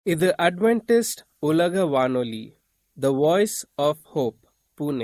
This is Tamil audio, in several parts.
இது அட்வென்டிஸ்ட் உலக வானொலி the voice of hope Pune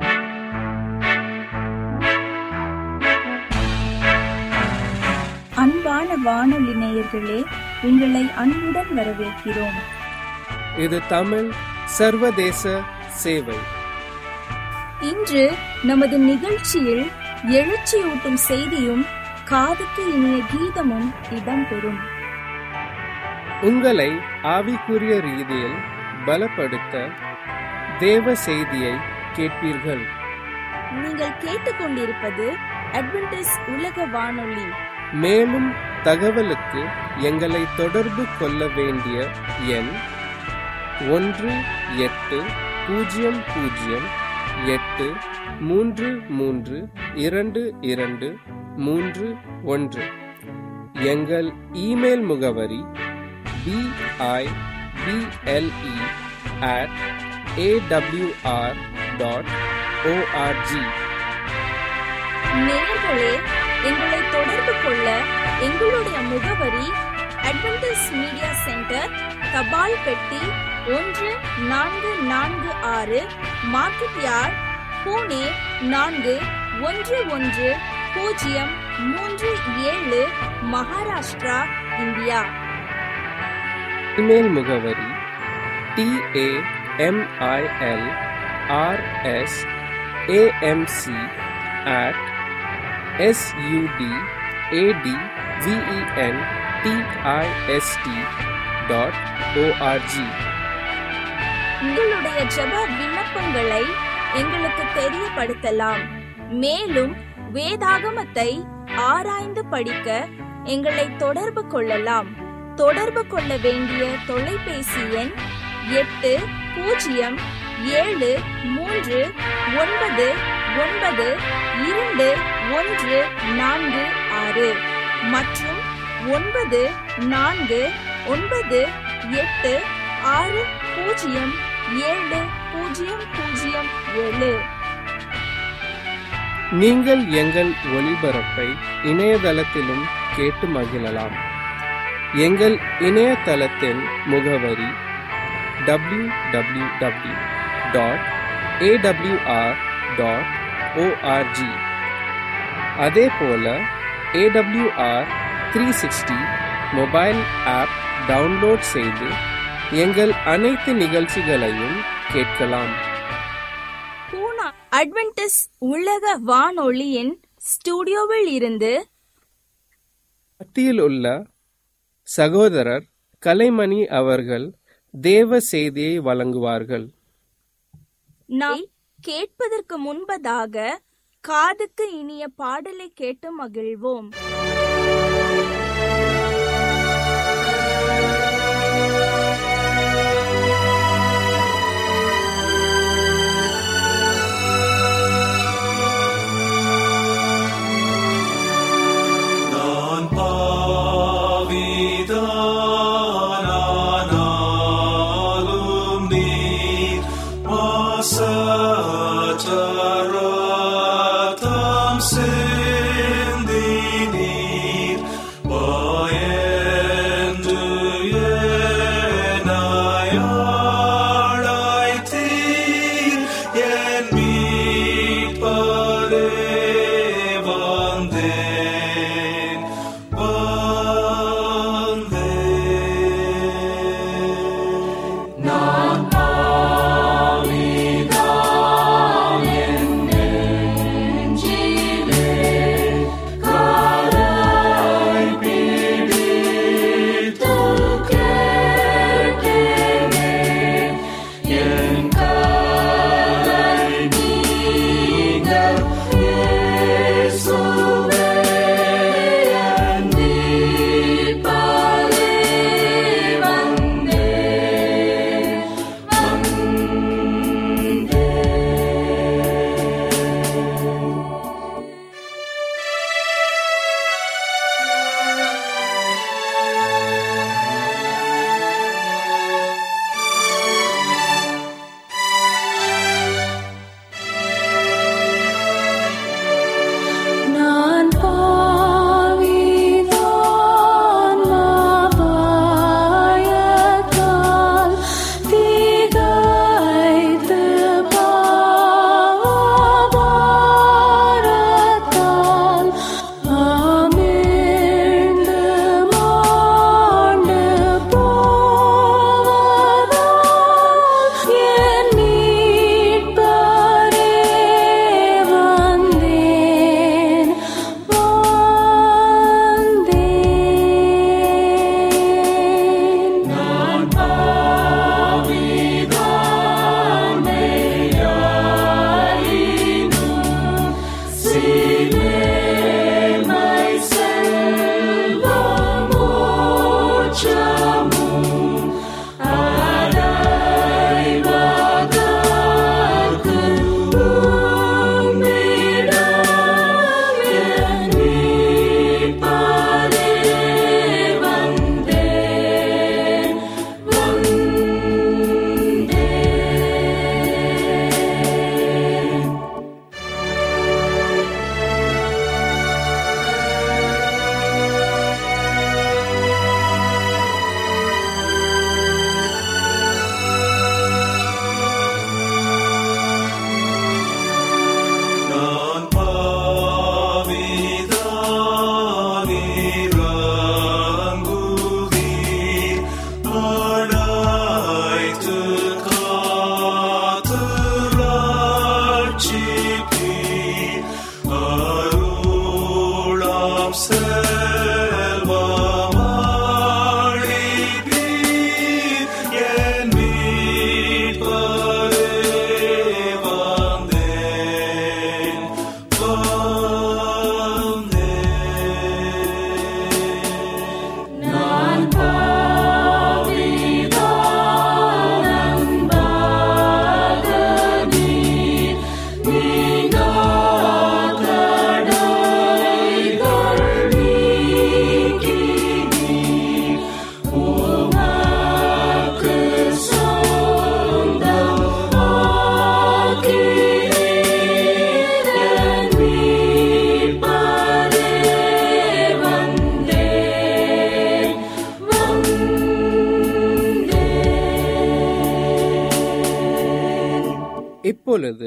அன்பான வானொலி நேயர்களே உங்களை அன்புடன் வரவேற்கிறோம் இது தமிழ் சர்வதேச சேவை இன்று நமது நிகழ்ச்சியில் எழுச்சியூட்டும் செய்தியும் காதுக்கு இனிய கீதமும் இடம்பெறும் உங்களை ஆவிக்குரிய ரீதியில் பலப்படுத்த தேவ செய்தியை கேட்பீர்கள் நீங்கள் கேட்டுக்கொண்டிருப்பது அட்வென்டிஸ் உலக வானொலி மேலும் தகவலுக்கு எங்களை தொடர்பு கொள்ள வேண்டிய எண் ஒன்று எட்டு பூஜ்ஜியம் பூஜ்ஜியம் எட்டு மூன்று மூன்று இரண்டு இரண்டு மூன்று ஒன்று எங்கள் இமெயில் முகவரி BIBLE at AWR dot ORG நேயர்களே எங்களை தொடர்பு கொள்ள எங்களுடைய முகவரி அட்வென்டிஸ் மீடியா சென்டர் தபால் பெட்டி ஒன்று நான்கு நான்கு ஆறு மார்க்கெட் யார்ட் பூனே நான்கு ஒன்று ஒன்று பூஜ்ஜியம் மூன்று ஏழு மகாராஷ்டிரா இந்தியா இமெயில் முகவரி TAMIL RS AMC at SUD AD VEN TIST dot ORG உங்களுடைய ஜெப விண்ணப்பங்களை எங்களுக்கு தெரியப்படுத்தலாம் மேலும் வேதாகமத்தை ஆராய்ந்து படிக்க எங்களை தொடர்பு கொள்ளலாம் தொடர்பு கொள்ள வேண்டிய தொலைபேசி எண் எட்டு பூஜ்ஜியம் ஏழு மூன்று ஒன்பது ஒன்பது இரண்டு ஒன்று நான்கு ஆறு மற்றும் ஒன்பது நான்கு ஒன்பது எட்டு ஆறு பூஜ்ஜியம் ஏழு பூஜ்ஜியம் பூஜ்ஜியம் ஏழு நீங்கள் எங்கள் ஒளிபரப்பை இணையதளத்திலும் கேட்டு மகிழலாம் எங்கள் இணையதளத்தின் முகவரி W W W dot AWR dot ORG அதே போல AWR three sixty mobile app download செய்து எங்கள் அனைத்து நிகழ்ச்சிகளையும் கேட்கலாம் பூனா அட்வென்டிஸ் உலக வானொலியின் ஸ்டுடியோவில் இருந்து மத்தியில் உள்ள சகோதரர் கலைமணி அவர்கள் தேவ செய்தியை வழங்குவார்கள் நாம் கேட்பதற்கு முன்பதாக காதுக்கு இனிய பாடலை கேட்டு மகிழ்வோம் நான் பாவிதானானாலும் நீர் வாசற்றரத்தம் சிந்தினீர். இப்பொழுது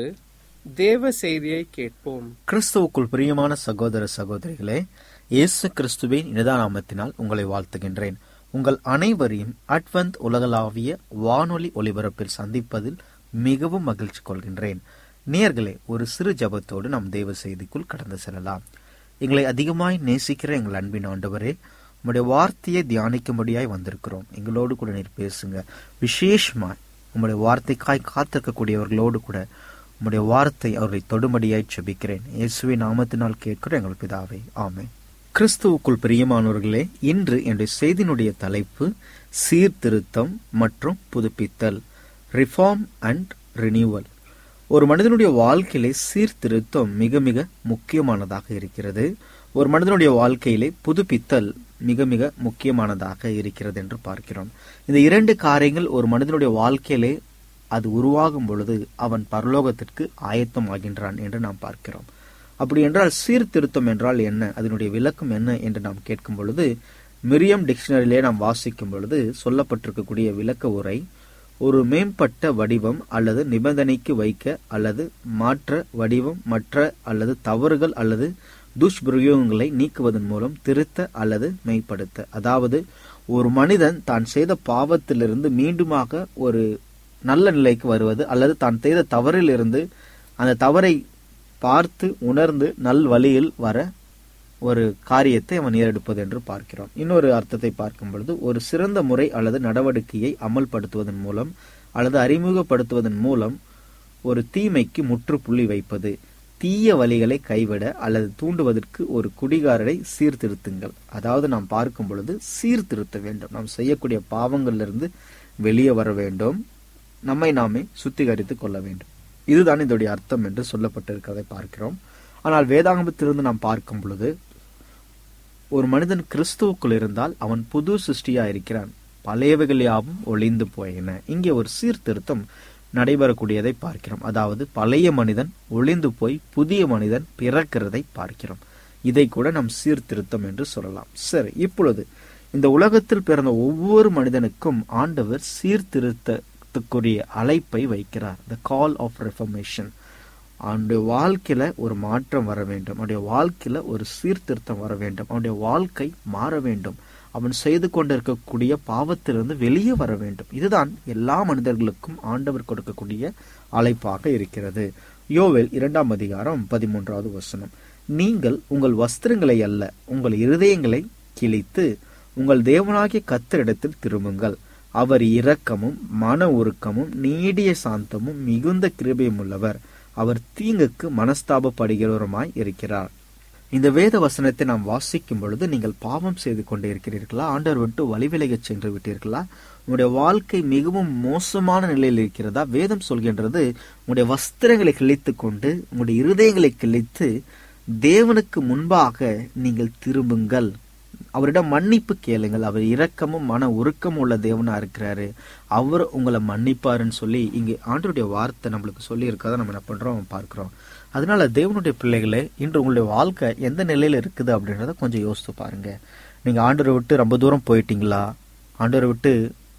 தேவ செய்தியை கேட்போம் கிறிஸ்துவுக்குள் பிரியமான சகோதர சகோதரிகளே இயேசு கிறிஸ்துவின் நிதானாமத்தினால் உங்களை வாழ்த்துகின்றேன் உங்கள் அனைவரையும் அட்வந்த் உலகளாவிய வானொலி ஒலிபரப்பில் சந்திப்பதில் மிகவும் மகிழ்ச்சி கொள்கின்றேன் நேர்களே ஒரு சிறு ஜபத்தோடு நாம் தேவ செய்திக்குள் கடந்து செல்லலாம் எங்களை அதிகமாய் நேசிக்கிற எங்கள் அன்பின் ஆண்டவரே உம்முடைய வார்த்தையை தியானிக்கும்படியாய் வந்திருக்கிறோம் எங்களோடு கூட நீர் பேசுங்க விசேஷமாய் உம்முடைய வார்த்தைக்காய் காத்திருக்கக்கூடியவர்களோடு கூட உம்முடைய வார்த்தை அவர்களை தொடுமடியாய் செபிக்கிறேன் இயேசுவின் நாமத்தினால் கேட்கிற எங்கள் பிதாவே ஆமென் கிறிஸ்துவுக்குள் பிரியமானவர்களே இன்று என்னுடைய செய்தியினுடைய தலைப்பு சீர்திருத்தம் மற்றும் புதுப்பித்தல் ரிஃபார்ம் அண்ட் ரினியூவல் ஒரு மனிதனுடைய வாழ்க்கையிலே சீர்திருத்தம் மிக மிக முக்கியமானதாக இருக்கிறது ஒரு மனிதனுடைய வாழ்க்கையிலே புதுப்பித்தல் மிக மிக முக்கியமானதாக இருக்கிறது என்று பார்க்கிறோம் இந்த இரண்டு காரியங்கள் ஒரு மனிதனுடைய வாழ்க்கையிலே அது உருவாகும் பொழுது அவன் பரலோகத்திற்கு ஆயத்தமாகின்றான் என்று நாம் பார்க்கிறோம் அப்படி என்றால் சீர்திருத்தம் என்றால் என்ன அதனுடைய விளக்கம் என்ன என்று நாம் கேட்கும் பொழுது மிரியம் டிக்ஷனரியிலே நாம் வாசிக்கும் பொழுது சொல்லப்பட்டிருக்கக்கூடிய விளக்க உரை ஒரு மேம்பட்ட வடிவம் அல்லது நிபந்தனைக்கு வைக்க அல்லது மாற்ற வடிவம் மற்ற அல்லது தவறுகள் அல்லது துஷ்பிரயோகங்களை நீக்குவதன் மூலம் திருத்த அல்லது மெய்ப்படுத்த அதாவது ஒரு மனிதன் தான் செய்த பாவத்திலிருந்து மீண்டுமாக ஒரு நல்ல நிலைக்கு வருவது அல்லது தான் செய்த தவறிலிருந்து அந்த தவறை பார்த்து உணர்ந்து நல் வழியில் வர ஒரு காரியத்தை அவன் ஏறெடுப்பது என்று பார்க்கிறோம் இன்னொரு அர்த்தத்தை பார்க்கும் பொழுது ஒரு சிறந்த முறை அல்லது நடவடிக்கையை அமல்படுத்துவதன் மூலம் அல்லது அறிமுகப்படுத்துவதன் மூலம் ஒரு தீமைக்கு முற்றுப்புள்ளி வைப்பது தீய வழிகளை கைவிட அல்லது தூண்டுவதற்கு ஒரு குடிகாரரை சீர்திருத்துங்கள் அதாவது நாம் பார்க்கும் பொழுது சீர்திருத்த வேண்டும் நாம் செய்யக்கூடிய பாவங்களிலிருந்து வெளியே வர வேண்டும் நம்மை நாமே சுத்திகரித்துக் கொள்ள வேண்டும் இதுதான் இதோடைய அர்த்தம் என்று சொல்லப்பட்டிருக்கிறதை பார்க்கிறோம் ஆனால் வேதாகமத்திலிருந்து நாம் பார்க்கும் பொழுது ஒரு மனிதன் கிறிஸ்துவுக்குள் இருந்தால் அவன் புது சிருஷ்டியா இருக்கிறான் பழையவைகள் யாவும் ஒளிந்து போயின இங்கே ஒரு சீர்திருத்தம் நடைபெறக்கூடியதை பார்க்கிறோம் அதாவது பழைய மனிதன் ஒளிந்து போய் புதிய மனிதன் பிறக்கிறதை பார்க்கிறோம் இதை கூட நாம் சீர்திருத்தம் என்று சொல்லலாம் சரி இப்பொழுது இந்த உலகத்தில் பிறந்த ஒவ்வொரு மனிதனுக்கும் ஆண்டவர் சீர்திருத்தத்துக்குரிய அழைப்பை வைக்கிறார் த கால் ஆஃப் ரெஃபர்மேஷன் அவனுடைய வாழ்க்கையில ஒரு மாற்றம் வர வேண்டும் அவனுடைய வாழ்க்கையில ஒரு சீர்திருத்தம் வர வேண்டும் அவனுடைய வாழ்க்கை மாற வேண்டும் அவன் செய்து கொண்டிருக்கக்கூடிய பாவத்திலிருந்து வெளியே வர வேண்டும் இதுதான் எல்லா மனிதர்களுக்கும் ஆண்டவர் கொடுக்கக்கூடிய அழைப்பாக இருக்கிறது யோவேல் இரண்டாம் அதிகாரம் பதிமூன்றாவது வசனம் நீங்கள் உங்கள் வஸ்திரங்களை அல்ல உங்கள் இருதயங்களை கிழித்து உங்கள் தேவனாகிய கத்தரிடத்தில் திரும்புங்கள் அவர் இரக்கமும் மன உருக்கமும் நீடிய சாந்தமும் மிகுந்த கிருபையும் உள்ளவர் அவர் தீங்குக்கு மனஸ்தாபப்படுகிறவருமாய் இருக்கிறார் இந்த வேத வசனத்தை நாம் வாசிக்கும் பொழுது நீங்கள் பாவம் செய்து கொண்டே இருக்கிறீர்களா ஆண்டவர் விட்டு வழிவிலகச் சென்று விட்டீர்களா உங்களுடைய வாழ்க்கை மிகவும் மோசமான நிலையில் இருக்கிறதா வேதம் சொல்கின்றது உங்களுடைய வஸ்திரங்களை கிழித்து கொண்டு உங்களுடைய இருதயங்களை கிழித்து தேவனுக்கு முன்பாக நீங்கள் திரும்புங்கள் அவரிடம் மன்னிப்பு கேளுங்கள் அவர் இரக்கமும் மன உருக்கமும் உள்ள தேவனா இருக்கிறாரு அவர் உங்களை மன்னிப்பாருன்னு சொல்லி இங்கே ஆண்டருடைய வார்த்தை நம்மளுக்கு சொல்லி இருக்கதை நம்ம என்ன பண்றோம் பார்க்கிறோம் அதனால தேவனுடைய பிள்ளைகளே இன்று உங்களுடைய வாழ்க்கை எந்த நிலையில இருக்குது அப்படின்றத கொஞ்சம் யோசித்து பாருங்க நீங்க ஆண்டரை விட்டு ரொம்ப தூரம் போயிட்டீங்களா ஆண்டரை விட்டு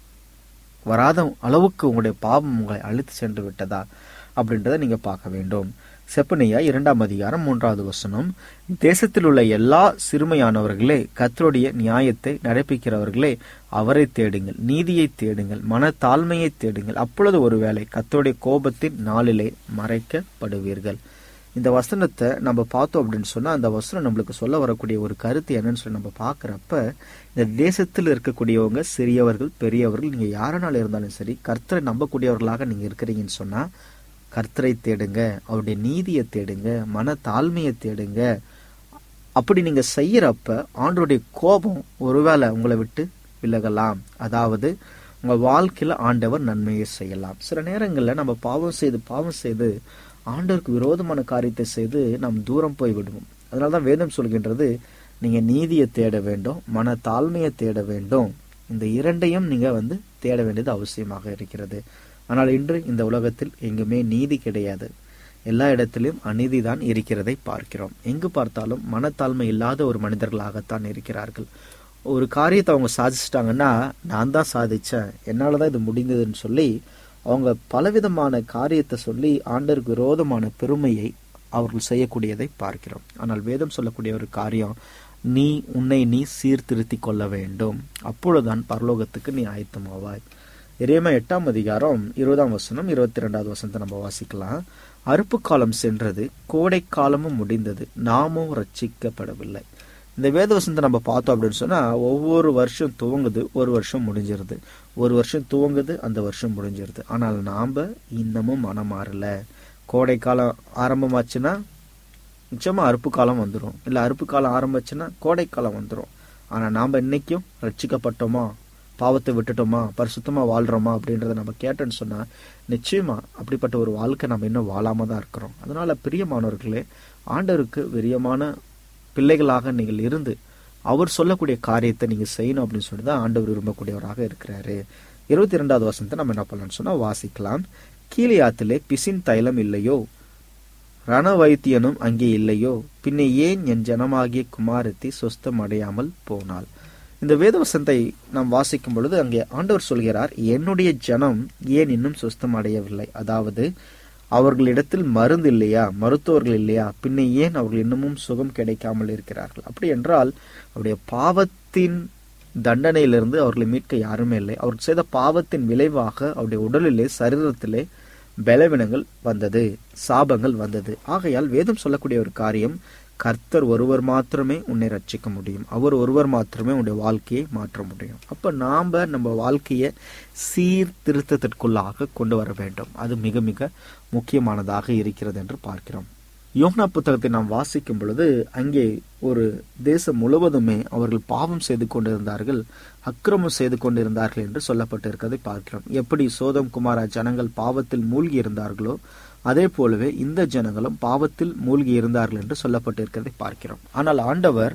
வராத அளவுக்கு உங்களுடைய பாவம் உங்களை அழித்து சென்று விட்டதா அப்படின்றத நீங்க பார்க்க வேண்டும் செப்பனியா இரண்டாம் அதிகாரம் மூன்றாவது வசனம் தேசத்தில் உள்ள எல்லா சிறுமையானவர்களே கத்தருடைய நியாயத்தை நடப்பிக்கிறவர்களே அவரை தேடுங்கள் நீதியை தேடுங்கள் மன தாழ்மையை தேடுங்கள் அப்பொழுது ஒருவேளை கத்தருடைய கோபத்தின் நாளிலே மறைக்கப்படுவீர்கள் இந்த வசனத்தை நம்ம பார்த்தோம் அப்படின்னு சொன்னா அந்த வசனம் நம்மளுக்கு சொல்ல வரக்கூடிய ஒரு கருத்து என்னன்னு சொல்லி நம்ம பார்க்கறப்ப இந்த தேசத்தில் இருக்கக்கூடியவங்க சிறியவர்கள் பெரியவர்கள் நீங்க யாரனால இருந்தாலும் சரி கர்த்தரை நம்பக்கூடியவர்களாக நீங்க இருக்கிறீங்கன்னு சொன்னா கர்த்தரை தேடுங்க அவருடைய நீதியை தேடுங்க மன தாழ்மையை தேடுங்க அப்படி நீங்க செய்யறப்ப ஆண்டருடைய கோபம் ஒருவேளை உங்களை விட்டு விலகலாம் அதாவது உங்க வாழ்க்கையில ஆண்டவர் நன்மையை செய்யலாம் சில நேரங்கள்ல நம்ம பாவம் செய்து பாவம் செய்து ஆண்டவருக்கு விரோதமான காரியத்தை செய்து நாம் தூரம் போய் விடுவோம் அதனாலதான் வேதம் சொல்கின்றது நீங்க நீதியை தேட வேண்டும் மன தாழ்மையை தேட வேண்டும் இந்த இரண்டையும் நீங்க வந்து தேட வேண்டியது அவசியமாக இருக்கிறது ஆனால் இன்று இந்த உலகத்தில் எங்குமே நீதி கிடையாது எல்லா இடத்திலும் அநீதி தான் இருக்கிறதை பார்க்கிறோம் எங்கு பார்த்தாலும் மனத்தாழ்மை இல்லாத ஒரு மனிதர்களாகத்தான் இருக்கிறார்கள் ஒரு காரியத்தை அவங்க சாதிச்சிட்டாங்கன்னா நான் தான் சாதிச்சேன் என்னாலதான் இது முடிந்ததுன்னு சொல்லி அவங்க பலவிதமான காரியத்தை சொல்லி ஆண்டருக்கு விரோதமான பெருமையை அவர்கள் செய்யக்கூடியதை பார்க்கிறோம் ஆனால் வேதம் சொல்லக்கூடிய ஒரு காரியம் நீ உன்னை நீ சீர்திருத்திக் கொள்ள வேண்டும் அப்பொழுதுதான் பரலோகத்துக்கு நீ ஆயத்தமாவாய் எரேமா எட்டாம் அதிகாரம் இருபதாம் வசனம் இருபத்தி ரெண்டாவது வசனத்தை நம்ம வாசிக்கலாம் அறுப்பு காலம் சென்றது கோடை காலமும் முடிந்தது நாமும் ரட்சிக்கப்படவில்லை இந்த வேத வசனத்தை நம்ம பார்த்தோம் அப்படின்னு சொன்னா ஒவ்வொரு வருஷம் துவங்குது ஒரு வருஷம் முடிஞ்சிருது ஒரு வருஷம் துவங்குது அந்த வருஷம் முடிஞ்சிருது ஆனால் நாம இன்னமும் மனம் மாறல கோடை காலம் ஆரம்பமாச்சுன்னா நிச்சயமா அறுப்பு காலம் வந்துடும் இல்ல அறுப்பு காலம் ஆரம்பிச்சுன்னா கோடை காலம் வந்துடும் ஆனா நாம இன்னைக்கும் ரட்சிக்கப்பட்டோமா பாவத்தை விட்டுட்டோமா பரிசுத்தமா வாழ்றோமா அப்படின்றத நம்ம கேட்டோன்னு சொன்னா நிச்சயமா அப்படிப்பட்ட ஒரு வாழ்க்கை நம்ம இன்னும் வாழாம தான் இருக்கிறோம் அதனால பிரியமானவர்களே ஆண்டவருக்கு விரியமான பிள்ளைகளாக நீங்கள் இருந்து அவர் சொல்லக்கூடிய காரியத்தை நீங்க செய்யணும் அப்படின்னு சொல்லி தான் ஆண்டவர் விரும்பக்கூடியவராக இருக்கிறாரு இருபத்தி ரெண்டாவது வசனத்தை நம்ம என்ன பண்ணலாம்னு சொன்னா வாசிக்கலாம் கீழியாத்திலே பிசின் தைலம் இல்லையோ ரண வைத்தியனும் அங்கே இல்லையோ பின்ன ஏன் என் ஜனமாகிய குமாரத்தி சொஸ்தம் அடையாமல் போனாள் இந்த வேதவசந்தை நாம் வாசிக்கும் பொழுது அங்கே ஆண்டவர் சொல்கிறார் என்னுடைய ஜனம் ஏன் இன்னும் சொஸ்தம் அடையவில்லை அதாவது அவர்களிடத்தில் மருந்து இல்லையா மருத்துவர்கள் இல்லையா பின்ன ஏன் அவர்கள் இன்னமும் சுகம் கிடைக்காமல் இருக்கிறார்கள் அப்படி என்றால் அவருடைய பாவத்தின் தண்டனையிலிருந்து அவர்களை மீட்க யாருமே இல்லை அவர் செய்த பாவத்தின் விளைவாக அவருடைய உடலிலே சரீரத்திலே பலவீனங்கள் வந்தது சாபங்கள் வந்தது ஆகையால் வேதம் சொல்லக்கூடிய ஒரு காரியம் கர்த்தர் ஒருவர் மாத்திரமே உன்னை ரட்சிக்க முடியும் அவர் ஒருவர் மாத்திரமே உன்னுடைய வாழ்க்கையை மாற்ற முடியும் அப்ப நாம நம்ம வாழ்க்கையை சீர்திருத்தத்திற்குள்ளாக கொண்டு வர வேண்டும் அது மிக மிக முக்கியமானதாக இருக்கிறது என்று பார்க்கிறோம் யோனா புத்தகத்தை நாம் வாசிக்கும் பொழுது அங்கே ஒரு தேசம் முழுவதுமே அவர்கள் பாவம் செய்து கொண்டிருந்தார்கள் அக்கிரமம் செய்து கொண்டிருந்தார்கள் என்று சொல்லப்பட்டிருக்கிறதை பார்க்கிறோம் எப்படி சோதம் குமாரா ஜனங்கள் பாவத்தில் மூழ்கி இருந்தார்களோ அதே போலவே இந்த ஜனங்களும் பாவத்தில் மூழ்கி இருந்தார்கள் என்று சொல்லப்பட்டிருக்கிறதை பார்க்கிறோம் ஆனால் ஆண்டவர்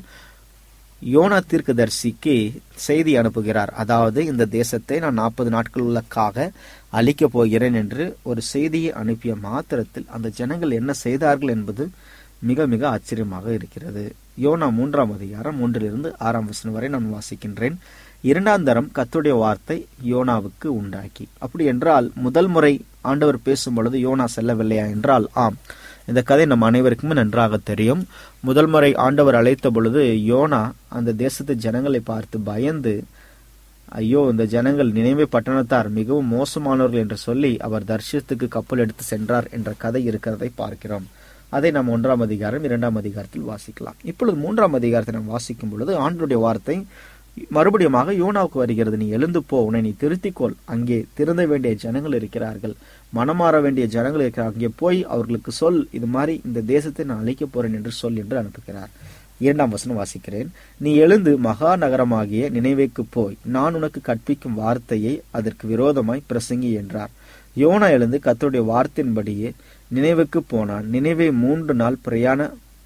யோனா தீர்க்கதரிசிக்கு செய்தி அனுப்புகிறார் அதாவது இந்த தேசத்தை நான் நாற்பது நாட்களுக்காக அழிக்கப் போகிறேன் என்று ஒரு செய்தியை அனுப்பிய மாத்திரத்தில் அந்த ஜனங்கள் என்ன செய்தார்கள் என்பது மிக மிக ஆச்சரியமாக இருக்கிறது யோனா மூன்றாம் அதிகாரம் மூன்றிலிருந்து ஆறாம் வசனம் வரை நான் வாசிக்கின்றேன் இரண்டாம் தரம் கத்துடைய வார்த்தை யோனாவுக்கு உண்டாக்கி அப்படி என்றால் முதல் முறை ஆண்டவர் பேசும் பொழுது யோனா செல்லவில்லையா என்றால் ஆம் இந்த கதை நம் அனைவருக்குமே நன்றாக தெரியும் முதல் முறை ஆண்டவர் அழைத்த பொழுது யோனா அந்த தேசத்து ஜனங்களை பார்த்து பயந்து ஐயோ இந்த ஜனங்கள் நினைவே பட்டணத்தார் மிகவும் மோசமானவர்கள் என்று சொல்லி அவர் தர்ஷத்துக்கு கப்பல் எடுத்து சென்றார் என்ற கதை இருக்கிறதை பார்க்கிறோம் அதை நாம் ஒன்றாம் அதிகாரம் இரண்டாம் அதிகாரத்தில் வாசிக்கலாம் இப்பொழுது மூன்றாம் அதிகாரத்தை நாம் வாசிக்கும் பொழுது ஆண்டுடைய வார்த்தை மறுபடியுமாக யோனாவுக்கு வருகிறது நீ எழுந்து போ உன்னை நீ திருத்திக்கொள் அங்கே திருந்த வேண்டிய ஜனங்கள் இருக்கிறார்கள் மனமாற வேண்டிய ஜனங்கள் இருக்கிறார்கள் அங்கே போய் அவர்களுக்கு சொல் இது மாதிரி இந்த தேசத்தை நான் அழிக்கப் போறேன் என்று சொல் என்று அனுப்புகிறார் இரண்டாம் வசனம் வாசிக்கிறேன் நீ எழுந்து மகா நகரமாகிய நினைவேக்கு போய் நான் உனக்கு கற்பிக்கும் வார்த்தையை அதற்கு விரோதமாய் பிரசங்கி என்றார் யோனா எழுந்து கத்தருடைய வார்த்தையின்படியே நினைவுக்கு போனான் நினைவே மூன்று நாள் பிரயாண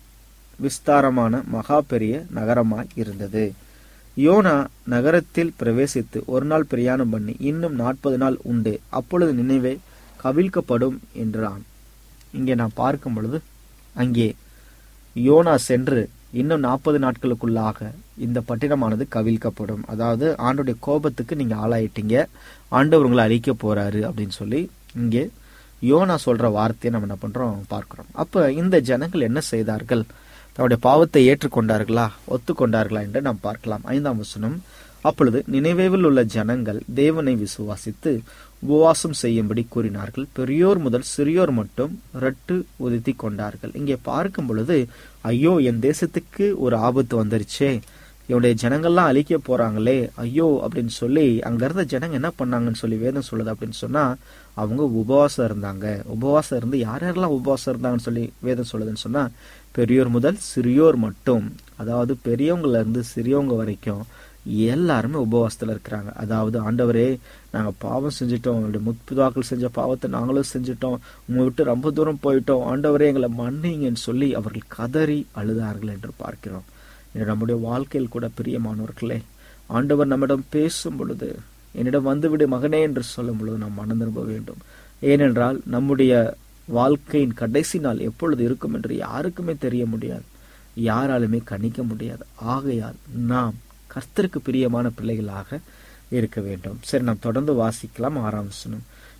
விஸ்தாரமான மகா பெரிய நகரமாய் இருந்தது யோனா நகரத்தில் பிரவேசித்து ஒரு நாள் பிரயாணம் பண்ணி இன்னும் நாற்பது நாள் உண்டு அப்பொழுது நினைவே கவிழ்க்கப்படும் என்றான் இங்கே நான் பார்க்கும் பொழுது அங்கே யோனா சென்று இன்னும் நாற்பது நாட்களுக்குள்ளாக இந்த பட்டினமானது கவிழ்க்கப்படும் அதாவது ஆண்டுடைய கோபத்துக்கு நீங்க ஆளாயிட்டீங்க ஆண்டவர் உங்களை அழிக்க போறாரு அப்படின்னு சொல்லி இங்கே யோனா சொல்ற வார்த்தையை நம்ம என்ன பண்றோம் பார்க்கிறோம் அப்ப இந்த ஜனங்கள் என்ன செய்தார்கள் தன்னுடைய பாவத்தை ஏற்றுக்கொண்டார்களா ஒத்துக்கொண்டார்களா என்று நாம் பார்க்கலாம் ஐந்தாம் வசனம் அப்பொழுது நினைவேவில் உள்ள ஜனங்கள் தேவனை விசுவாசித்து உபவாசம் செய்யும்படி கூறினார்கள் பெரியோர் முதல் சிறியோர் மட்டும் ரட்டு உதித்தி கொண்டார்கள் இங்கே பார்க்கும் பொழுது ஐயோ என் தேசத்துக்கு ஒரு ஆபத்து வந்துருச்சே என்னுடைய ஜனங்கள்லாம் அழிக்க போறாங்களே ஐயோ அப்படின்னு சொல்லி அங்க இருந்த ஜனங்க என்ன பண்ணாங்கன்னு சொல்லி வேதம் சொல்லுது அப்படின்னு சொன்னா அவங்க உபவாசம் இருந்தாங்க உபவாசம் இருந்து யார் யாரெல்லாம் உபவாசம் இருந்தாங்கன்னு சொல்லி வேதம் சொல்லுதுன்னு சொன்னா பெரியோர் முதல் சிறியோர் மட்டும் அதாவது பெரியவங்கல இருந்து சிறியவங்க வரைக்கும் எல்லாருமே உபவாசத்துல இருக்கிறாங்க அதாவது ஆண்டவரே நாங்க பாவம் செஞ்சிட்டோம் என்னுடைய முற்பிதாக்கள் செஞ்ச பாவத்தை நாங்களும் செஞ்சிட்டோம் உங்களை விட்டு ரொம்ப தூரம் போயிட்டோம் ஆண்டவரே எங்களை மன்னிங்கன்னு சொல்லி அவர்கள் கதறி அழுதார்கள் என்று பார்க்கிறோம் இது நம்முடைய வாழ்க்கையில் கூட பிரியமானவர்களே ஆண்டவர் நம்மிடம் பேசும் பொழுது என்னிடம் வந்துவிடு மகனே என்று சொல்லும் பொழுது நாம் மனம் திரும்ப வேண்டும் ஏனென்றால் நம்முடைய வாழ்க்கையின் கடைசி நாள் எப்பொழுது இருக்கும் என்று யாருக்குமே தெரிய முடியாது யாராலுமே கணிக்க முடியாது ஆகையால் நாம் கர்த்தருக்கு பிரியமான பிள்ளைகளாக இருக்க வேண்டும் சரி நாம் தொடர்ந்து வாசிக்கலாம் ஆறாம் வசனம்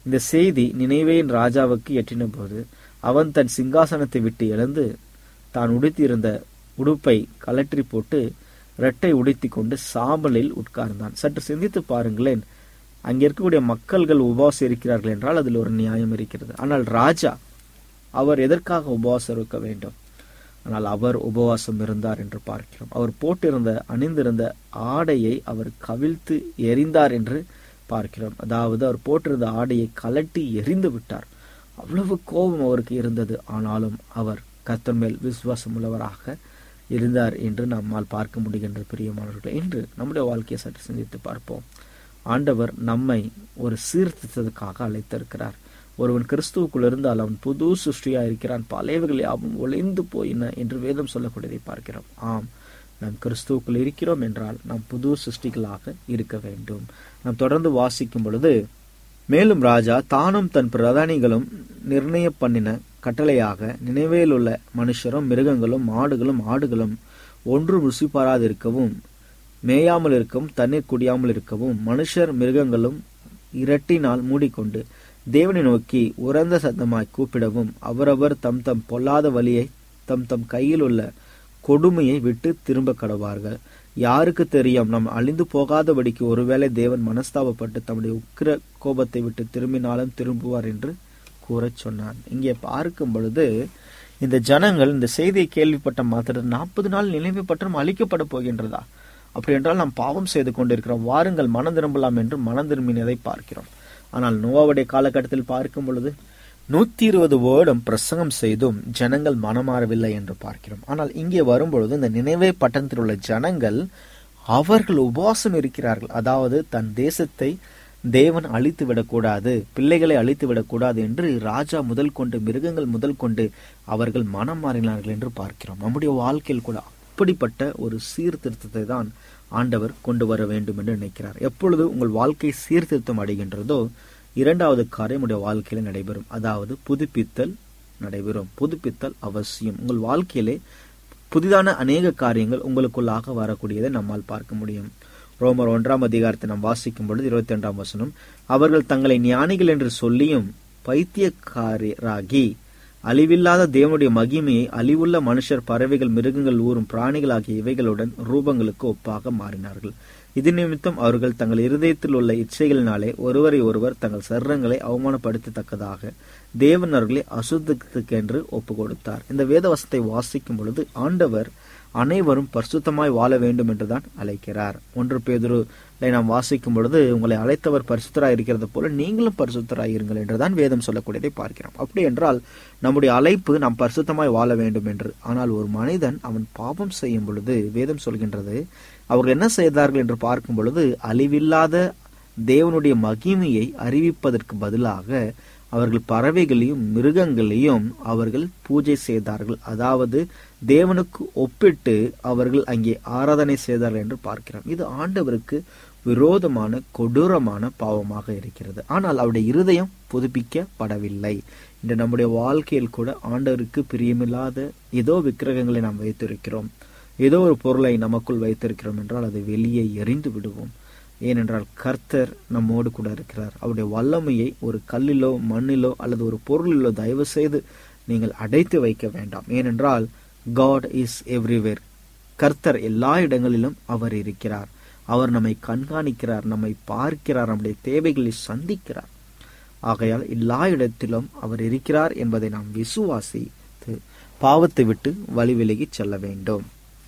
இந்த செய்தி நினைவேயின் ராஜாவுக்கு எட்டின போது அவன் தன் சிங்காசனத்தை விட்டு எழுந்து தான் உடுத்தியிருந்த உடுப்பை கலற்றி போட்டு ரெட்டை உடுத்தி கொண்டு சாம்பலில் உட்கார்ந்தான் சற்று சிந்தித்து பாருங்களேன் அங்கே இருக்கக்கூடிய மக்கள்கள் உபவாசம் இருக்கிறார்கள் என்றால் அதில் ஒரு நியாயம் இருக்கிறது ஆனால் ராஜா அவர் எதற்காக உபவாசம் இருக்க வேண்டும் ஆனால் அவர் உபவாசம் இருந்தார் என்று பார்க்கிறோம் அவர் போட்டிருந்த அணிந்திருந்த ஆடையை அவர் கவிழ்த்து எறிந்தார் என்று பார்க்கிறோம் அதாவது அவர் போட்டிருந்த ஆடையை கலட்டி எறிந்து விட்டார் அவ்வளவு கோபம் அவருக்கு இருந்தது ஆனாலும் அவர் கர்த்தர் மேல் விசுவாசம் உள்ளவராக இருந்தார் என்று நம்மால் பார்க்க முடிகின்ற பிரியமானவர்கள் என்று நம்முடைய வாழ்க்கையை சற்று சிந்தித்து பார்ப்போம் ஆண்டவர் நம்மை ஒரு சீர்திருத்தத்துக்காக அழைத்திருக்கிறார் ஒருவன் கிறிஸ்துவுக்குள் இருந்தால் அவன் புது சிருஷ்டியா இருக்கிறான் பழையவைகள் யாவும் ஒளிந்து போயின என்று வேதம் சொல்லக்கூடியதை பார்க்கிறோம் ஆம் நாம் கிறிஸ்துவுக்குள் இருக்கிறோம் என்றால் நாம் புது சிருஷ்டிகளாக இருக்க வேண்டும் நாம் தொடர்ந்து வாசிக்கும் பொழுது மேலும் ராஜா தானும் தன் பிரதானிகளும் நிர்ணய பண்ணின கட்டளையாக நினைவேல் உள்ள மனுஷரும் மிருகங்களும் மாடுகளும் ஆடுகளும் ஒன்றும் ருசி பாராதிருக்கவும் மேயாமல் இருக்கவும் தண்ணீர் குடியாமல் இருக்கவும் மனுஷர் மிருகங்களும் இரட்டினால் மூடிக்கொண்டு தேவனை நோக்கி உறந்த சத்தமாய் கூப்பிடவும் அவரவர் தம் தம் பொல்லாத வழியை தம் தம் கையில் உள்ள கொடுமையை விட்டு திரும்ப கடவார்கள் யாருக்கு தெரியும் நாம் அழிந்து போகாதபடிக்கு ஒருவேளை தேவன் மனஸ்தாபப்பட்டு தம்முடைய உக்கிர கோபத்தை விட்டு திரும்பினாலும் திரும்புவார் என்று கூறச் சொன்னான் இங்கே பார்க்கும் பொழுது இந்த ஜனங்கள் இந்த செய்தியை கேள்விப்பட்ட மாத்திரம் நாற்பது நாள் நிலைமை பற்றும் அழிக்கப்பட போகின்றதா அப்படி என்றால் நாம் பாவம் செய்து கொண்டிருக்கிறோம் வாருங்கள் மனம் திரும்பலாம் என்று மனம் திரும்பினதை பார்க்கிறோம் ஆனால் நோவாவுடைய காலகட்டத்தில் பார்க்கும் பொழுது நூத்தி இருபது வருடம் பிரசங்கம் செய்தும் ஜனங்கள் மனமாறவில்லை என்று பார்க்கிறோம் ஆனால் இங்கே வரும்பொழுது இந்த நினைவே பட்டணத்தில் உள்ள ஜனங்கள் அவர்கள் உபவாசம் இருக்கிறார்கள் அதாவது தன் தேசத்தை தேவன் அழித்து விடக்கூடாது பிள்ளைகளை அழித்து விடக்கூடாது என்று ராஜா முதல் கொண்டு மிருகங்கள் முதல் கொண்டு அவர்கள் மனம் மாறினார்கள் என்று பார்க்கிறோம் நம்முடைய வாழ்க்கையில் கூட அப்படிப்பட்ட ஒரு சீர்திருத்தத்தை தான் ஆண்டவர் கொண்டு வர வேண்டும் என்று நினைக்கிறார் எப்பொழுது உங்கள் வாழ்க்கை சீர்திருத்தம் அடைகின்றதோ இரண்டாவது காரியம் உடைய வாழ்க்கையில நடைபெறும் அதாவது புதுப்பித்தல் நடைபெறும் புதுப்பித்தல் அவசியம் உங்கள் வாழ்க்கையிலே புதிதான அநேக காரியங்கள் உங்களுக்குள்ளாக வரக்கூடியதை நம்மால் பார்க்க முடியும் ரோமர் ஒன்றாம் அதிகாரத்தை நாம் வாசிக்கும் பொழுது இருபத்தி ரெண்டாம் வசனம் அவர்கள் தங்களை ஞானிகள் என்று சொல்லியும் பைத்தியக்காரராகி அழிவில்லாத தேவனுடைய மகிமையை அழிவுள்ள மனுஷர் பறவைகள் மிருகங்கள் ஊறும் பிராணிகள் ஆகிய இவைகளுடன் ரூபங்களுக்கு ஒப்பாக மாறினார்கள் இது நிமித்தம் அவர்கள் தங்கள் இருதயத்தில் உள்ள இச்சைகளினாலே ஒருவரை ஒருவர் தங்கள் சர்ரங்களை அவமானப்படுத்தத்தக்கதாக தேவன் அவர்களை அசுத்தத்துக்கென்று ஒப்பு கொடுத்தார் இந்த வேதவசத்தை வாசிக்கும் பொழுது ஆண்டவர் அனைவரும் பரிசுத்தமாய் வாழ வேண்டும் என்றுதான் அழைக்கிறார் ஒன்று பேதுரு நாம் வாசிக்கும் பொழுது உங்களை அழைத்தவர் பரிசுத்தராய் இருக்கிறது போல நீங்களும் பரிசுத்தராய் இருங்கள் என்றுதான் வேதம் சொல்லக்கூடியதை பார்க்கிறோம் அப்படி என்றால் நம்முடைய அழைப்பு நாம் பரிசுத்தமாய் வாழ வேண்டும் என்று ஆனால் ஒரு மனிதன் அவன் பாவம் செய்யும் பொழுது வேதம் சொல்கின்றது அவர்கள் என்ன செய்தார்கள் என்று பார்க்கும் பொழுது அழிவில்லாத தேவனுடைய மகிமையை அறிவிப்பதற்கு பதிலாக அவர்கள் பறவைகளையும் மிருகங்களையும் அவர்கள் பூஜை செய்தார்கள் அதாவது தேவனுக்கு ஒப்பிட்டு அவர்கள் அங்கே ஆராதனை செய்தார்கள் என்று பார்க்கிறோம் இது ஆண்டவருக்கு விரோதமான கொடூரமான பாவமாக இருக்கிறது ஆனால் அவருடைய இருதயம் புதுப்பிக்கப்படவில்லை இன்று நம்முடைய வாழ்க்கையில் கூட ஆண்டவருக்கு பிரியமில்லாத ஏதோ விக்கிரகங்களை நாம் வைத்திருக்கிறோம் ஏதோ ஒரு பொருளை நமக்குள் வைத்திருக்கிறோம் என்றால் அதை வெளியே எரிந்து விடுவோம் ஏனென்றால் கர்த்தர் நம்மோடு கூட இருக்கிறார் அவருடைய வல்லமையை ஒரு கல்லிலோ மண்ணிலோ அல்லது ஒரு பொருளிலோ தயவு செய்து நீங்கள் அடைத்து வைக்க வேண்டாம் ஏனென்றால் காட் இஸ் எவ்ரிவேர் கர்த்தர் எல்லா இடங்களிலும் அவர் இருக்கிறார் அவர் நம்மை கண்காணிக்கிறார் நம்மை பார்க்கிறார் நம்முடைய தேவைகளை சந்திக்கிறார் ஆகையால் எல்லா இடத்திலும் அவர் இருக்கிறார் என்பதை நாம் விசுவாசித்து பாவத்தை விட்டு வழி விலகி செல்ல வேண்டும்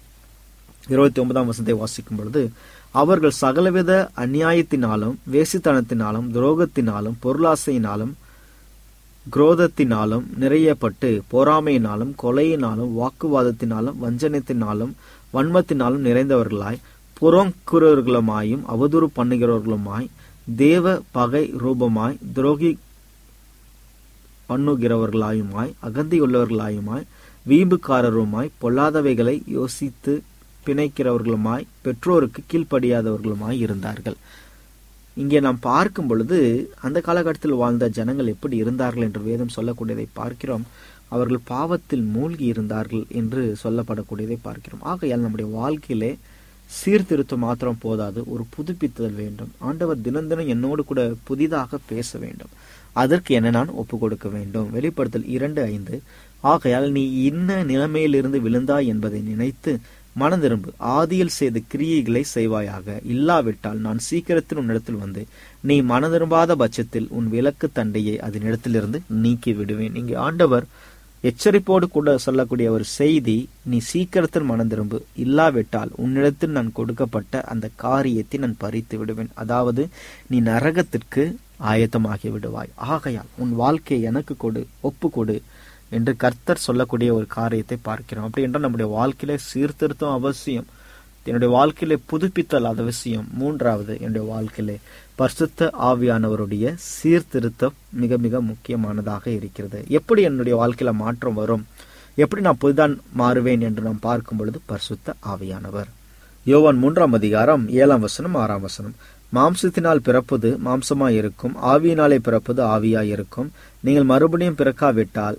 இருபத்தி ஒன்பதாம் வசனத்தை வாசிக்கும் பொழுது அவர்கள் சகலவித அநியாயத்தினாலும் வேசித்தனத்தினாலும் துரோகத்தினாலும் பொருளாசையினாலும் குரோதத்தினாலும் நிறையப்பட்டு பொறாமையினாலும் கொலையினாலும் வாக்குவாதத்தினாலும் வஞ்சனத்தினாலும் வன்மத்தினாலும் நிறைந்தவர்களாய் புறங்குறவர்களுமாயும் அவதூறு பண்ணுகிறவர்களுமாய் தேவ பகை ரூபமாய் துரோகி பண்ணுகிறவர்களாயுமாய் அகந்தியுள்ளவர்களாயுமாய் வீம்புக்காரருமாய் பொல்லாதவைகளை யோசித்து பிணைக்கிறவர்களுமாய் பெற்றோருக்கு கீழ்ப்படியாதவர்களுமாய் இருந்தார்கள் இங்கே நாம் பார்க்கும் பொழுது அந்த காலகட்டத்தில் வாழ்ந்த ஜனங்கள் எப்படி இருந்தார்கள் என்று வேதம் சொல்லக்கூடியதை பார்க்கிறோம் அவர்கள் பாவத்தில் மூழ்கி இருந்தார்கள் என்று சொல்லப்படக்கூடியதை பார்க்கிறோம் ஆகையால் நம்முடைய வாழ்க்கையிலே சீர்திருத்தம் மாத்திரம் போதாது ஒரு புதுப்பித்தல் வேண்டும் ஆண்டவர் தினம் தினம் என்னோடு கூட புதிதாக பேச வேண்டும் அதற்கு என்ன நான் ஒப்பு கொடுக்க வேண்டும் வெளிப்படுத்தல் இரண்டு ஐந்து ஆகையால் நீ இன்ன நிலைமையிலிருந்து விழுந்தாய் என்பதை நினைத்து மனதிரும்பு ஆதியில் செய்த கிரியைகளை செய்வாயாக இல்லாவிட்டால் நான் சீக்கிரத்தில் உன்னிடத்தில் வந்து நீ மனதிரும்பாத பட்சத்தில் உன் விளக்கு தண்டையை அதனிடத்திலிருந்து நீக்கி விடுவேன் இங்கே ஆண்டவர் எச்சரிப்போடு கூட சொல்லக்கூடிய ஒரு செய்தி நீ சீக்கிரத்தில் மனந்திரும்பு இல்லாவிட்டால் உன்னிடத்தில் நான் கொடுக்கப்பட்ட அந்த காரியத்தை நான் பறித்து விடுவேன் அதாவது நீ நரகத்திற்கு ஆயத்தமாகி விடுவாய் ஆகையால் உன் வாழ்க்கையை எனக்கு கொடு ஒப்பு கொடு என்று கர்த்தர் சொல்லக்கூடிய ஒரு காரியத்தை பார்க்கிறோம் அப்படி என்றால் நம்முடைய வாழ்க்கையில சீர்திருத்தம் அவசியம் என்னுடைய வாழ்க்கையில புதுப்பித்தல் அது அவசியம் மூன்றாவது என்னுடைய வாழ்க்கையில பரிசுத்த ஆவியானவருடைய சீர்திருத்தம் மிக மிக முக்கியமானதாக இருக்கிறது எப்படி என்னுடைய வாழ்க்கையில மாற்றம் வரும் எப்படி நான் புதிதான் மாறுவேன் என்று நாம் பார்க்கும் பொழுது பரிசுத்த ஆவியானவர் யோவான் மூன்றாம் அதிகாரம் ஏழாம் வசனம் ஆறாம் வசனம் மாம்சத்தினால் பிறப்பது மாம்சமாய் இருக்கும் ஆவியினாலே பிறப்பது ஆவியாய் இருக்கும் நீங்கள் மறுபடியும் பிறக்காவிட்டால்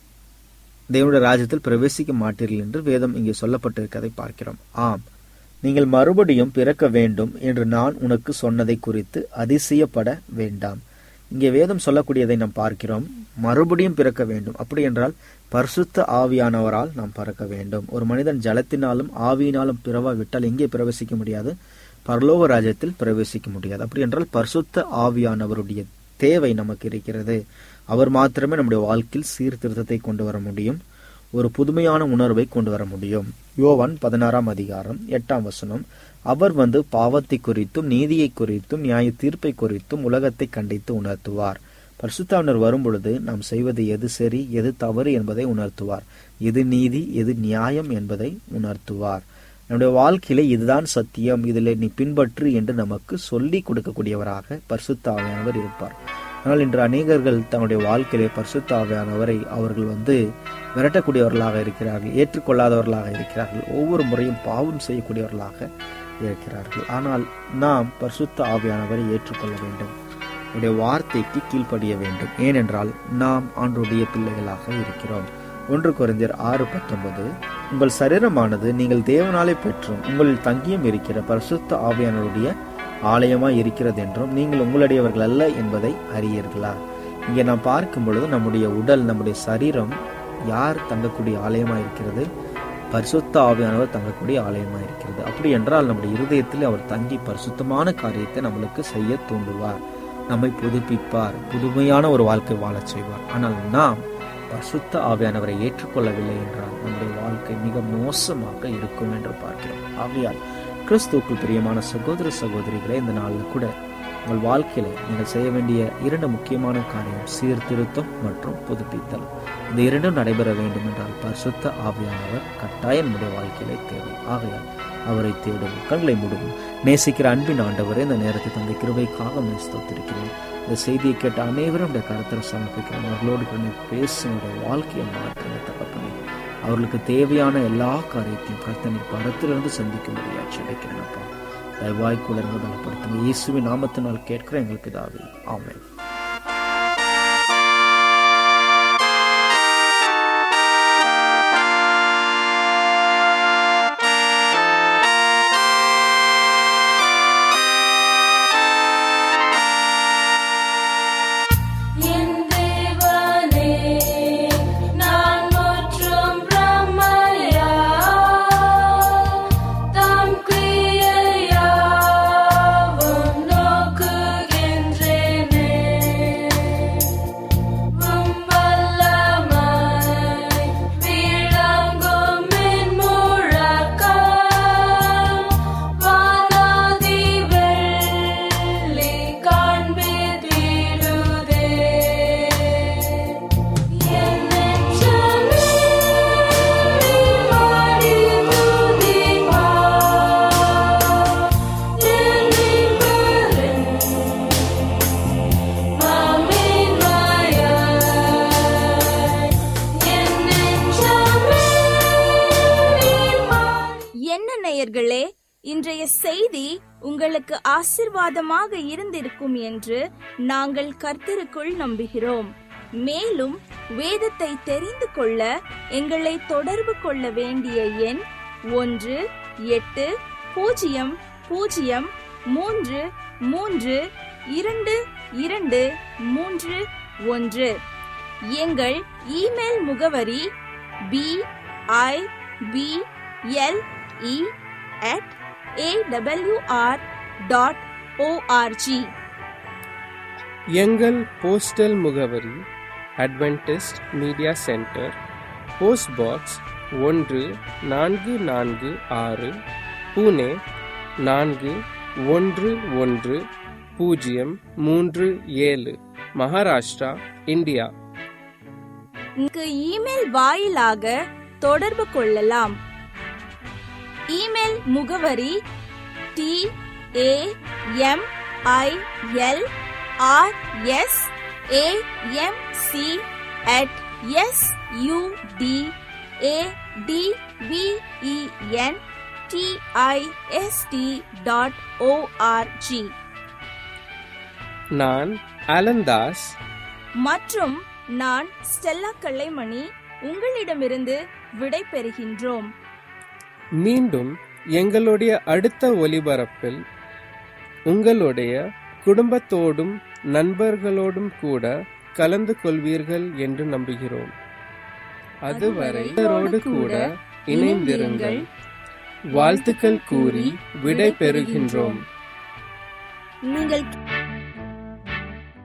தேவனுடைய ராஜ்யத்தில் பிரவேசிக்க மாட்டீர்கள் என்று வேதம் இங்கே சொல்லப்பட்டிருக்கதை பார்க்கிறோம் ஆம் நீங்கள் மறுபடியும் பிறக்க வேண்டும் என்று நான் உனக்கு சொன்னதை குறித்து அதிசயப்பட வேண்டாம் இங்கே வேதம் சொல்லக்கூடியதை நாம் பார்க்கிறோம் மறுபடியும் பிறக்க வேண்டும் அப்படி என்றால் பரிசுத்த ஆவியானவரால் நாம் பறக்க வேண்டும் ஒரு மனிதன் ஜலத்தினாலும் ஆவியினாலும் பிறவாவிட்டால் எங்கே பிரவேசிக்க முடியாது பரலோக ராஜ்யத்தில் பிரவேசிக்க முடியாது அப்படி என்றால் பரிசுத்த ஆவியானவருடைய தேவை நமக்கு இருக்கிறது அவர் மாத்திரமே நம்முடைய வாழ்க்கையில் சீர்திருத்தத்தை கொண்டு வர முடியும் ஒரு புதுமையான உணர்வை கொண்டு வர முடியும் யோவான் பதினாறாம் அதிகாரம் எட்டாம் வசனம் அவர் வந்து பாவத்தை குறித்தும் நீதியை குறித்தும் நியாய தீர்ப்பை குறித்தும் உலகத்தை கண்டித்து உணர்த்துவார் பரிசுத்தாவினர் வரும்பொழுது நாம் செய்வது எது சரி எது தவறு என்பதை உணர்த்துவார் எது நீதி எது நியாயம் என்பதை உணர்த்துவார் நம்முடைய வாழ்க்கையில இதுதான் சத்தியம் இதில் நீ பின்பற்று என்று நமக்கு சொல்லிக் கொடுக்கக்கூடியவராக பரிசுத்த ஆவியானவர் இருப்பார் ஆனால் இன்று அநேகர்கள் தன்னுடைய வாழ்க்கையிலே பரிசுத்த ஆவியானவரை அவர்கள் வந்து விரட்டக்கூடியவர்களாக இருக்கிறார்கள் ஏற்றுக்கொள்ளாதவர்களாக இருக்கிறார்கள் ஒவ்வொரு முறையும் பாவம் செய்யக்கூடியவர்களாக இருக்கிறார்கள் ஆனால் நாம் பரிசுத்த ஆவியானவரை ஏற்றுக்கொள்ள வேண்டும் உடைய வார்த்தைக்கு கீழ்ப்படிய வேண்டும் ஏனென்றால் நாம் ஆண்டுடைய பிள்ளைகளாக இருக்கிறோம் ஒன்று குறைந்தர் ஆறு பத்தொன்பது உங்கள் சரீரமானது நீங்கள் தேவனாலே பெற்றும் உங்களில் தங்கியும் இருக்கிற பரிசுத்த ஆவியானவருடைய ஆலயமாய் இருக்கிறது என்றும் நீங்கள் உங்களுடையவர்கள் அல்ல என்பதை அறியீர்களா இங்கே நாம் பார்க்கும் பொழுது நம்முடைய உடல் நம்முடைய சரீரம் யார் தங்கக்கூடிய ஆலயமாய் இருக்கிறது பரிசுத்த ஆவியானவர் தங்கக்கூடிய ஆலயமாய் இருக்கிறது அப்படி என்றால் நம்முடைய இருதயத்தில் அவர் தங்கி பரிசுத்தமான காரியத்தை நம்மளுக்கு செய்ய தூண்டுவார் நம்மை புதுப்பிப்பார் புதுமையான ஒரு வாழ்க்கை வாழச் செய்வார் ஆனால் நாம் பரிசுத்த ஆவியானவரை ஏற்றுக்கொள்ளவில்லை என்றால் நம்முடைய வாழ்க்கை மிக மோசமாக இருக்கும் என்று பார்க்கிறோம் ஆகையால் கிறிஸ்துவுக்குள் பிரியமான சகோதர சகோதரிகளே இந்த நாளில் கூட உங்கள் வாழ்க்கையில நீங்கள் செய்ய வேண்டிய இரண்டு முக்கியமான காரியம் சீர்திருத்தம் மற்றும் புதுப்பித்தல் இந்த இரண்டும் நடைபெற வேண்டும் என்றால் பரிசுத்த ஆவியானவர் கட்டாயம் நம்முடைய வாழ்க்கையிலே தேவை ஆகையால் அவரை தேடுவோம் கண்களை மூடுவோம் நேசிக்கிற அன்பின் ஆண்டவரே இந்த நேரத்தை தந்தை கிருபைக்காக ஸ்தோத்திருக்கிறேன் இந்த செய்தியை கேட்ட அனைவரும் இந்த கருத்தரை சமர்ப்பிக்கிறோம் அவர்களோடு கூட பேசினுடைய வாழ்க்கையை மாற்றுங்க தகப்பனே அவர்களுக்கு தேவையான எல்லா காரியத்தையும் கர்த்தனை படத்திலிருந்து சந்திக்கும்படியா செடைக்கிறேன்ப்பா தயவாய் கூட இருந்து பலப்படுத்துங்க இயேசுவின் நாமத்தினால் கேட்கிற எங்கள் பிதாவே ஆமென் என் தேவனே நான் முற்றும் பிரமையா தம் கிரியையாவும் நோக்குகின்றேனே உம் வல்லமை விளங்கும் மின் முழக்கம் வானாதி வெள்ளி காண்பித்திடுதே என் நெஞ்சமே மாடி துதிப்பா என் மாமின் மாயாய் என் நெஞ்சமே என்ன நேயர்களே இன்றைய செய்தி உங்களுக்கு ஆசிர்வாதமாக இருந்திருக்கும் என்று நாங்கள் கர்த்தருக்குள் நம்புகிறோம் மேலும் வேதத்தை தெரிந்து கொள்ள எங்களை தொடர்பு கொள்ள வேண்டிய எண் ஒன்று எட்டு பூஜ்ஜியம் பூஜ்ஜியம் மூன்று மூன்று இரண்டு இரண்டு மூன்று ஒன்று எங்கள் இமெயில் முகவரி B I B L E at AWR dot ORG எங்கள் போஸ்டல் முகவரி Adventist media centre post box ஒன்று நான்கு நான்கு ஆறு புனே நான்கு ஒன்று ஒன்று பூஜ்ஜியம் மூன்று ஏழு மகாராஷ்டிரா இந்தியா இங்கு இமெயில் வாயிலாக தொடர்பு கொள்ளலாம் இமெயில் முகவரி T A M I L R S A M C at S U D A D V E N T I S T dot ORG நான் அலந்தாஸ் மற்றும் நான் ஸ்டெல்லா கல்லைமணி உங்களிடமிருந்து விடை பெறுகின்றோம் மீண்டும் எங்களுடைய அடுத்த ஒலிபரப்பில் உங்களுடைய குடும்பத்தோடும் நண்பர்களோடும் கூட கலந்து கொள்வீர்கள் என்று நம்புகிறோம் அதுவரை இவரோடு கூட இணைந்திருங்கள் வாழ்த்துக்கள் கூறி விடை பெறுகின்றோம் நீங்கள்